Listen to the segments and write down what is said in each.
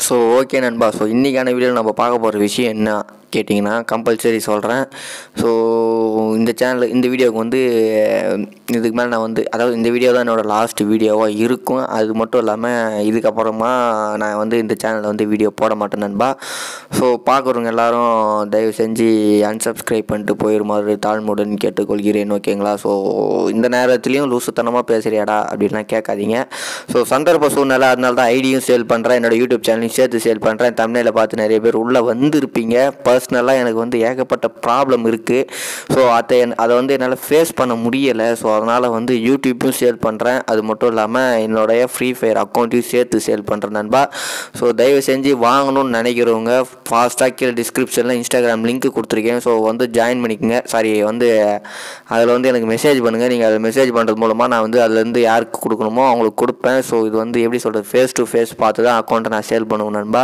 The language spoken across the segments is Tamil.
ஸோ ஓகே நண்பா ஸோ இன்றைக்கான வீடியோவில் நம்ம பார்க்க போகிற விஷயம் என்ன கேட்டிங்கன்னா கம்பல்சரி சொல்கிறேன் ஸோ இந்த சேனல் இந்த வீடியோவுக்கு வந்து இதுக்கு மேலே நான் வந்து அதாவது இந்த வீடியோ தான் என்னோடய லாஸ்ட் வீடியோவாக இருக்கும் அது மட்டும் இல்லாமல் இதுக்கப்புறமா நான் வந்து இந்த சேனலில் வந்து வீடியோ போட மாட்டேன் நண்பா ஸோ பார்க்குறவங்க எல்லாரும் தயவு செஞ்சு unsubscribe பண்ணிட்டு போயிருமாறு தாழ்மையுடன் கேட்டுக்கொள்கிறேன் ஓகேங்களா ஸோ இந்த நேரத்துலையும் லூசுத்தனமாக பேசுகிறியாடா அப்படின்லாம் கேட்காதீங்க ஸோ சந்தர்ப்ப சூழ்நிலை அதனால தான் ஐடியும் சேல் பண்ணுறேன் என்னோட யூடியூப் சேனலையும் சேர்த்து சேல் பண்ணுறேன் தமிழில் பார்த்து நிறைய பேர் உள்ளே வந்திருப்பீங்க பர்சனலாக எனக்கு வந்து ஏகப்பட்ட ப்ராப்ளம் இருக்குது ஸோ அதை என்- அதை வந்து என்னால் ஃபேஸ் பண்ண முடியலை ஸோ அதனால் வந்து யூடியூப்பும் சேல் பண்ணுறேன் அது மட்டும் இல்லாமல் என்னுடைய ஃப்ரீ ஃபயர் அக்கௌண்ட்டையும் சேர்த்து சேல் பண்ணுறேன் நண்பா ஸோ தயவு செஞ்சு வாங்கணும்னு நினைக்கிறவங்க ஃபாஸ்ட்டாக கீழே டிஸ்கிரிப்ஷனில் இன்ஸ்டாகிராம் லிங்க் கொடுத்துருக்கேன் ஸோ வந்து ஜாயின் பண்ணிக்கோங்க சாரி வந்து அதில் வந்து எனக்கு மெசேஜ் பண்ணுங்கள் நீங்கள் அதில் மெசேஜ் பண்ணுறது மூலமாக நான் வந்து அதுலேருந்து யாருக்கு கொடுக்கணுமோ அவங்களுக்கு கொடுப்பேன் ஸோ இது வந்து எப்படி சொல்கிறது ஃபேஸ் டு ஃபேஸ் பார்த்து தான் அக்கௌண்ட்டை நான் சேல் பண்ணுவேன் நண்பா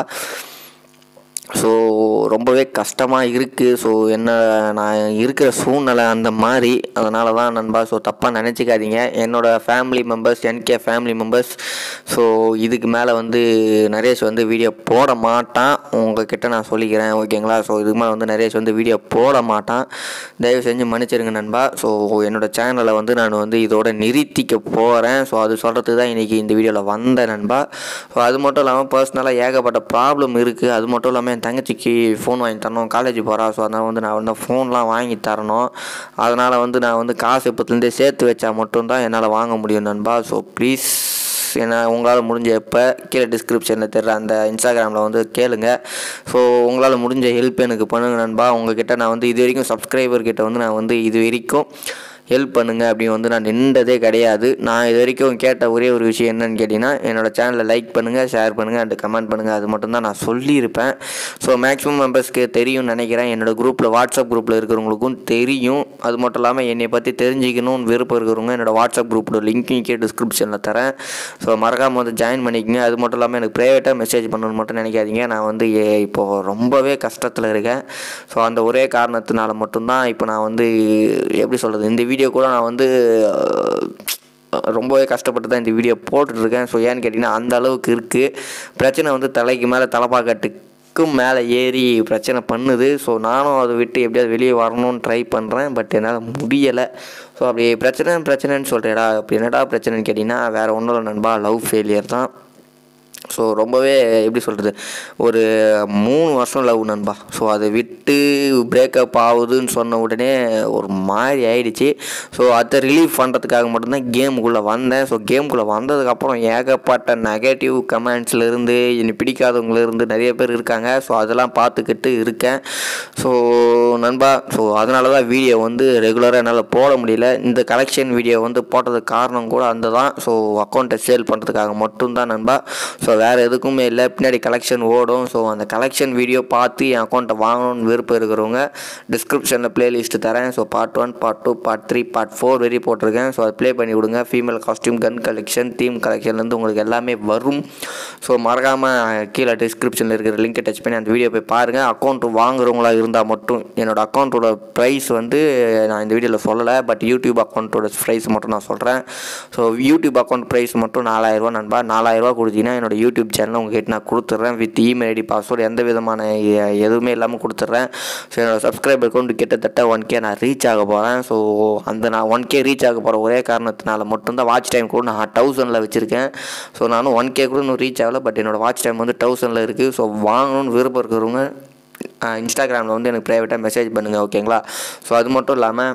ஸோ ரொம்பவே கஷ்டமாக இருக்குது ஸோ என்ன நான் இருக்கிற சூழ்நிலை அந்த மாதிரி அதனால தான் நண்பா ஸோ தப்பாக நினச்சிக்காதீங்க என்னோடய ஃபேமிலி மெம்பர்ஸ் என்கே ஃபேமிலி மெம்பர்ஸ் ஸோ இதுக்கு மேலே வந்து நரேஷ் வந்து வீடியோ போட மாட்டான் உங்ககிட்ட நான் சொல்லிக்கிறேன் ஓகேங்களா ஸோ இதுக்கு மேலே வந்து நரேஷ் வந்து வீடியோ போட மாட்டான் தயவு செஞ்சு மன்னிச்சிருங்க நண்பா ஸோ என்னோடய சேனலை வந்து நான் வந்து இதோட நிறுத்திக்க போகிறேன் ஸோ அது சொல்கிறதுக்கு தான் இன்றைக்கி இந்த வீடியோவில் வந்தேன் நண்பா ஸோ அது மட்டும் இல்லாமல் பர்சனலாக ஏகப்பட்ட ப்ராப்ளம் இருக்குது அது மட்டும் இல்லாமல் என் தங்கச்சிக்கு ஃபோன் வாங்கி தரணும் காலேஜ் போகிறா ஸோ அதனால் வந்து நான் வந்து ஃபோன்லாம் வாங்கி தரணும் அதனால் வந்து நான் வந்து காசு இப்போத்துலேருந்தே சேர்த்து வச்சா மட்டும்தான் என்னால் வாங்க முடியும் நண்பா ஸோ ப்ளீஸ் ஏன்னா உங்களால் முடிஞ்ச எப்போ கீழே டிஸ்கிரிப்ஷனில் தெரிற அந்த இன்ஸ்டாகிராமில் வந்து கேளுங்க ஸோ உங்களால் முடிஞ்ச ஹெல்ப் எனக்கு பண்ணுங்க நண்பா உங்ககிட்ட நான் வந்து இது வரைக்கும் சப்ஸ்கிரைபர் கிட்ட வந்து நான் வந்து இது வரைக்கும் ஹெல்ப் பண்ணுங்க அப்படின்னு வந்து நான் நின்றதே கிடையாது நான் இது வரைக்கும் கேட்ட ஒரே ஒரு விஷயம் என்னன்னு கேட்டிங்கன்னா என்னோட சேனலை லைக் பண்ணுங்கள் ஷேர் பண்ணுங்கள் அண்ட் கமெண்ட் பண்ணுங்கள் அது மட்டும்தான் நான் சொல்லியிருப்பேன் ஸோ மேக்ஸிமம் மெம்பர்ஸ்க்கு தெரியும்னு நினைக்கிறேன் என்னோட குரூப்பில் வாட்ஸ்அப் குரூப்பில் இருக்கிறவங்களுக்கும் தெரியும் அது மட்டும் இல்லாமல் என்னை பற்றி தெரிஞ்சுக்கணும்னு விருப்பம் இருக்கிறவங்க என்னோட வாட்ஸ்அப் குரூப்போட லிங்க்கையும் கீழே டிஸ்கிரிப்ஷனில் தரேன் ஸோ மறக்காமல் வந்து ஜாயின் பண்ணிக்கங்க அது மட்டும் இல்லாமல் எனக்கு ப்ரைவேட்டாக மெசேஜ் பண்ணணும்னு மட்டும் நினைக்காதீங்க நான் வந்து ஏ- இப்போது ரொம்பவே கஷ்டத்தில் இருக்கேன் ஸோ அந்த ஒரே காரணத்தினால மட்டும்தான் இப்போ நான் வந்து எப்படி சொல்கிறது இந்த வீடியோ கூட நான் வந்து அஹ், ரொம்பவே கஷ்டப்பட்டு தான் இந்த வீடியோ போட்டுட்ருக்கேன் ஸோ ஏன்னு கேட்டிங்கன்னா அந்த அளவுக்கு இருக்குது பிரச்சனை வந்து தலைக்கு மேலே தலைப்பாக்கட்டுக்கும் மேலே ஏறி பிரச்சனை பண்ணுது ஸோ நானும் அதை விட்டு எப்படியாவது வெளியே வரணும்னு ட்ரை பண்ணுறேன் பட் என்னால் முடியலை ஸோ அப்படி பிரச்சனை பிரச்சனைன்னு சொல்கிறேடா அப்படி என்னடா பிரச்சனைன்னு கேட்டிங்கன்னா வேறு ஒன்றும் இல்லை நண்பா லவ் ஃபெயிலியர் தான் ஸோ ரொம்பவே எப்படி சொல்கிறது ஒரு மூணு வருஷம் லவ் நண்பா ஸோ அதை விட்டு பிரேக்கப் ஆகுதுன்னு சொன்ன உடனே ஒரு மாதிரி ஆயிடுச்சு ஸோ அதை ரிலீஃப் பண்ணுறதுக்காக மட்டும்தான் கேமுக்குள்ளே வந்தேன் ஸோ கேமுக்குள்ளே வந்ததுக்கப்புறம் ஏகப்பட்ட நெகட்டிவ் கமெண்ட்ஸ்லேருந்து என்னை பிடிக்காதவங்கலேருந்து நிறைய பேர் இருக்காங்க ஸோ அதெல்லாம் பார்த்துக்கிட்டு இருக்கேன் ஸோ நண்பா ஸோ அதனால தான் வீடியோ வந்து ரெகுலராக என்னால் போட முடியல இந்த கலெக்ஷன் வீடியோ வந்து போட்டதுக்கு காரணம் கூட அந்த தான் ஸோ அக்கௌண்ட்டை சேல் பண்ணுறதுக்காக மட்டும்தான் நண்பா ஸோ வேறு எதுக்குமே இல்லை பின்னாடி கலெக்ஷன் ஓடும் ஸோ அந்த கலெக்ஷன் வீடியோ பார்த்து என் அக்கௌண்ட்டை வாங்கணும்னு விருப்பம் இருக்கிறவங்க டிஸ்கிரிப்ஷனில் பிளேலிஸ்ட்டு தரேன் so part one part two part three part four வரை போட்டிருக்கேன் ஸோ அதை ப்ளே பண்ணி விடுங்க female costume gun collection theme கலெக்ஷன்லேருந்து உங்களுக்கு எல்லாமே வரும் ஸோ மறக்காமல் கீழே டிஸ்கிரிப்ஷனில் இருக்கிற லிங்கை டச் பண்ணி அந்த வீடியோ போய் பாருங்கள் அக்கௌண்ட் வாங்குறவங்களா இருந்தால் மட்டும் என்னோட அக்கௌண்ட்டோட ப்ரைஸ் வந்து நான் இந்த வீடியோவில் சொல்லலை பட் யூடியூப் அக்கௌண்ட்டோட ப்ரைஸ் மட்டும் நான் சொல்கிறேன் ஸோ யூடியூப் அக்கௌண்ட் ப்ரைஸ் மட்டும் நாலாயிரரூவா நண்பா நாலாயிரரூவா கொடுத்தீங்கன்னா என்னோட யூடியூப் சேனல் உங்ககிட்ட நான் கொடுத்துட்றேன் வித் இமெயில் ஐடி பாஸ்வேர்டு எந்த விதமான எ- எதுவுமே இல்லாமல் கொடுத்துட்றேன் ஸோ என்னோட சப்ஸ்கிரைபர் அக்கௌண்ட் கிட்டத்தட்ட ஒன் கே நான் ரீச் ஆக போகிறேன் ஸோ அந்த நான் ஒன் கே ரீச் ஆக போகிற ஒரே காரணத்தினால மட்டும்தான் வாட்ச் டைம் கூட நான் தௌசண்டில் வச்சுருக்கேன் ஸோ நானும் ஒன் கே கூட இன்னும் ரீச் ஆகலை பட் என்னோட வாட்ச் டைம் வந்து தௌசண்டில் இருக்குது ஸோ வாங்கணும்னு விருப்பம் இருக்கிறவங்க இன்ஸ்டாகிராமில் வந்து எனக்கு ப்ரைவேட்டாக மெசேஜ் பண்ணுங்கள் ஓகேங்களா ஸோ அது மட்டும் இல்லாமல்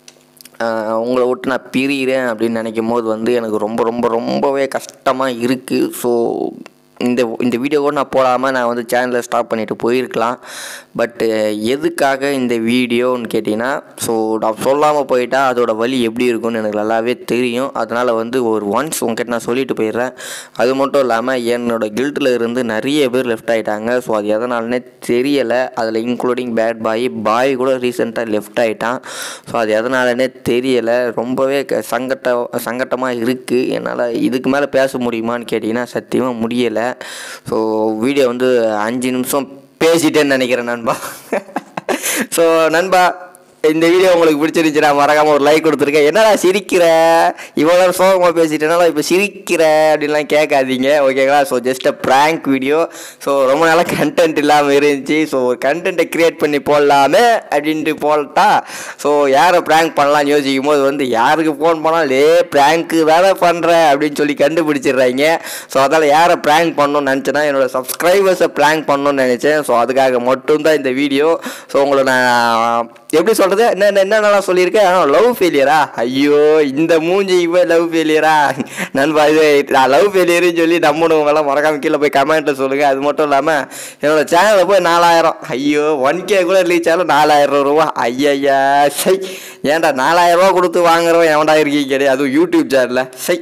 ஆஹ் உங்களை விட்டு நான் பிரிகிறேன் அப்படின்னு நினைக்கும் போது வந்து எனக்கு ரொம்ப ரொம்ப ரொம்பவே கஷ்டமாக இருக்குது ஸோ இந்த இந்த வீடியோ கூட நான் போடாமல் நான் வந்து சேனலை ஸ்டாப் பண்ணிட்டு போயிருக்கலாம் பட்டு எதுக்காக இந்த வீடியோன்னு கேட்டிங்கன்னா ஸோ நான் சொல்லாமல் போயிட்டா அதோட வலி எப்படி இருக்கும்னு எனக்கு நல்லாவே தெரியும் அதனால் வந்து ஒரு ஒன்ஸ் உங்ககிட்ட நான் சொல்லிட்டு போயிடுறேன் அது மட்டும் இல்லாமல் என்னோட கில்ட்டில் இருந்து நிறைய பேர் லெஃப்ட் ஆகிட்டாங்க ஸோ அது எதனாலனே தெரியலை அதில் இன்க்ளூடிங் பேட் பாய் பாய் கூட ரீசெண்டாக லெஃப்ட் ஆகிட்டான் ஸோ அது எதனாலனே தெரியலை ரொம்பவே க- சங்கட்ட சங்கட்டமாக இருக்குது என்னால் இதுக்கு மேலே பேச முடியுமான்னு கேட்டிங்கன்னா சத்தியமாக முடியலை ஸோ வீடியோ வந்து அஞ்சு நிமிஷம் பேசிட்டேன்னு நினைக்கிறேன் நண்பா ஸோ நண்பா இந்த வீடியோ உங்களுக்கு பிடிச்சிருந்துச்சுன்னா மறக்காம ஒரு லைக் கொடுத்துருக்கேன் என்னடா சிரிக்கிற இவ்வளோ நேரம் சோகமாக பேசிட்டேனால இப்போ சிரிக்கிற அப்படின்லாம் கேட்காதீங்க ஓகேங்களா so just uh prank video so ரொம்ப நாளாக கண்டென்ட் இல்லாமல் இருந்துச்சு ஸோ ஒரு கண்டென்ட்டை க்ரியேட் பண்ணி போடலாமே அப்படின்ட்டு போட்டா ஸோ யாரை ப்ராங்க் பண்ணலாம்னு யோசிக்கும் போது வந்து யாருக்கு ஃபோன் பண்ணாலும் லே ப்ராங்க்கு வேலை பண்ணுற அப்படின்னு சொல்லி கண்டுபிடிச்சிடுறாங்க ஸோ அதால் யாரை ப்ராங்க் பண்ணணும்னு நினச்சேன்னா என்னோட சப்ஸ்கிரைபர்ஸை ப்ராங்க் பண்ணணும்னு நினச்சேன் ஸோ அதுக்காக மட்டும்தான் இந்த வீடியோ ஸோ உங்களை நான் எப்படி சொல்கிறது என்ன என்ன என்னென்னலாம் சொல்லியிருக்கேன் ஆனால் லவ் ஃபெயிலியரா ஐயோ இந்த மூஞ்சி இவ லவ் ஃபெயிலியரா நண்பா இது நான் லவ் ஃபெயிலியர்னு சொல்லி நம்பணுவங்களாம் மறக்காம கீழே போய் கமெண்ட்டில் சொல்லுங்கள் அது மட்டும் இல்லாமல் என்னோட சேனலில் போய் நாலாயிரம் ஐயோ ஒன் கே கூட ரீச் ஆகும் நாலாயிரம் ரூபா ஐயா சை ஏன்டா நாலாயிரம் ரூபா கொடுத்து வாங்குறவன் எவன்டா இருக்கீங்க கிடையாது அதுவும் யூடியூப் சேனலில் சை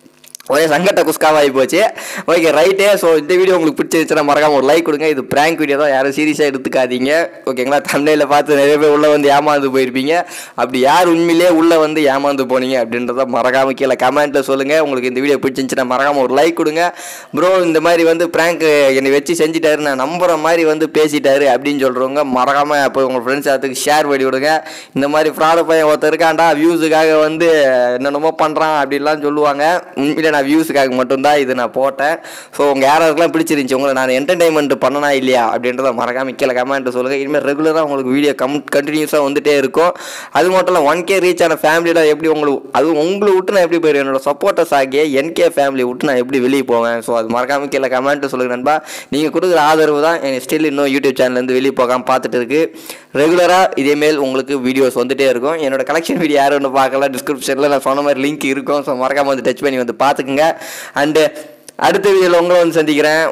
ஒரே சங்கட்ட குஸ்காவாகி போச்சு ஓகே ரைட்டே ஸோ இந்த வீடியோ உங்களுக்கு பிடிச்சிருச்சுன்னா மறக்காம ஒரு லைக் கொடுங்க இது ப்ராங்க் வீடியோ தான் யாரும் சீரியஸாக எடுத்துக்காதீங்க ஓகேங்களா தண்டையில் பார்த்து நிறைய பேர் உள்ளே வந்து ஏமாந்து போயிருப்பீங்க அப்படி யார் உண்மையிலே உள்ளே வந்து ஏமாந்து போனீங்க அப்படின்றத மறக்காம கீழே கமெண்ட்டில் சொல்லுங்கள் உங்களுக்கு இந்த வீடியோ பிடிச்சிருந்துச்சுன்னா மறக்காம ஒரு லைக் கொடுங்க ப்ரோ இந்த மாதிரி வந்து ப்ராங்க் என்னை வச்சு செஞ்சுட்டாரு நான் நம்புற மாதிரி வந்து பேசிட்டாரு அப்படின்னு சொல்கிறவங்க மறக்காம அப்போ உங்கள் ஃப்ரெண்ட்ஸ் அதுக்கு ஷேர் பண்ணி விடுங்க இந்த மாதிரி ஃப்ராடு பையன் ஒருத்தர் இருக்காண்டா வியூஸுக்காக வந்து என்னென்னமோ பண்ணுறான் அப்படின்லாம் சொல்லுவாங்க உண்மையிலே நான் வியூஸுக்காக மட்டும்தான் இது நான் போட்டேன் ஸோ உங்கள் யாராருக்கெல்லாம் பிடிச்சிருந்துச்சி உங்களை நான் என்டர்டைன்மெண்ட் பண்ணனா இல்லையா அப்படின்றத மறக்காம கீழே கமெண்ட் சொல்லுங்கள் இனிமேல் ரெகுலராக உங்களுக்கு வீடியோ கம் கண்டினியூஸாக வந்துட்டே இருக்கும் அது மட்டும் இல்லை ஒன் கே ரீச் ஆன ஃபேமிலியில் எப்படி உங்களுக்கு அது உங்களை விட்டு நான் எப்படி போயிடுவேன் என்னோட சப்போர்ட்டர்ஸ் ஆகிய என்கே ஃபேமிலி விட்டு நான் எப்படி வெளியே போவேன் ஸோ அது மறக்காம கீழே கமெண்ட் சொல்லுங்க நண்பா நீங்கள் கொடுக்குற ஆதரவு தான் எனக்கு ஸ்டில் இன்னும் யூடியூப் சேனல்லேருந்து வெளியே போகாமல் பார்த்துட்டு இருக்கு ரெகுலராக இதேமாரி உங்களுக்கு வீடியோஸ் வந்துட்டே இருக்கும் என்னோட கலெக்ஷன் வீடியோ யாரும் ஒன்று பார்க்கல டிஸ்கிரிப்ஷனில் நான் சொன்ன மாதிரி லிங்க் இருக்கும் ஸோ மறக்காம வந்து டச் பண்ணி வந்து பார்த்துக்குங்க அண்டு அடுத்த வீடியோவில் உங்களை வந்து சந்திக்கிறேன்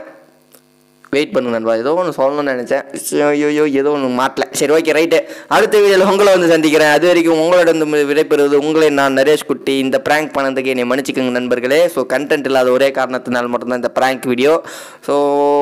வெயிட் பண்ணுங்க நண்பா ஏதோ ஒன்று சொல்லணும்னு நினச்சேன் ஐயோ ஏதோ ஒன்று மாட்டல சரி ஓகே ரைட்டு அடுத்த வீடியோவில் உங்களை வந்து சந்திக்கிறேன் அது வரைக்கும் உங்களோட வந்து விடைபெறுவது உங்களை நான் நரேஷ் குட்டி இந்த ப்ராங்க் பண்ணதுக்கு என்னை மன்னிச்சுக்கோங்க நண்பர்களே ஸோ கண்டென்ட் இல்லாத ஒரே காரணத்தினால் மட்டும்தான் இந்த prank video so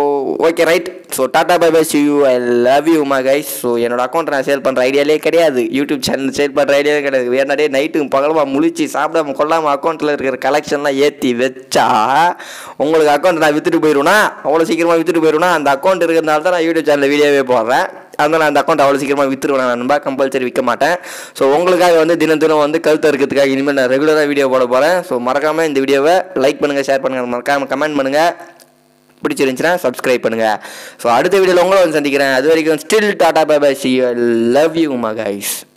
okay right so tata bye bye see you I love you மா கைஸ் ஸோ என்னோட அக்கௌண்ட் நான் சேல் பண்ணுற ஐடியாலே கிடையாது யூடியூப் சேனல் சேல் பண்ணுற ஐடியாவே கிடையாது வேணாடே நைட்டு பகலமாக முழிச்சு சாப்பிடாம கொள்ளாமல் அக்கௌண்ட்டில் இருக்கிற கலெக்ஷன்லாம் ஏற்றி வச்சா உங்களுக்கு அக்கௌண்ட் நான் விற்றுட்டு போயிடுவேனா அவ்வளோ சீக்கிரமாக விற்றுட்டு போயிடுவேனா அந்த அக்கௌண்ட் இருக்கிறதுனால தான் நான் யூடியூப் சேனலில் வீடியோவே போடுறேன் அதனால் அந்த அக்கௌண்ட் அவ்வளோ சீக்கிரமாக விற்றுருவேன் நண்பா கம்பல்சரி விற்க மாட்டேன் ஸோ உங்களுக்காக வந்து தினம் தினம் வந்து கழுத்து இருக்கிறதுக்காக இனிமேல் நான் ரெகுலராக வீடியோ போட போகிறேன் ஸோ மறக்காமல் இந்த வீடியோவை லைக் பண்ணுங்கள் ஷேர் பண்ணுங்கள் மறக்காமல் கமெண்ட் பண்ணுங்கள் பிடிச்சிருந்துச்சுன்னா சப்ஸ்கிரைப் பண்ணுங்கள் ஸோ அடுத்த வீடியோவில் உங்களை வந்து சந்திக்கிறேன் அது வரைக்கும் still tata bye bye see love you மா கைஸ்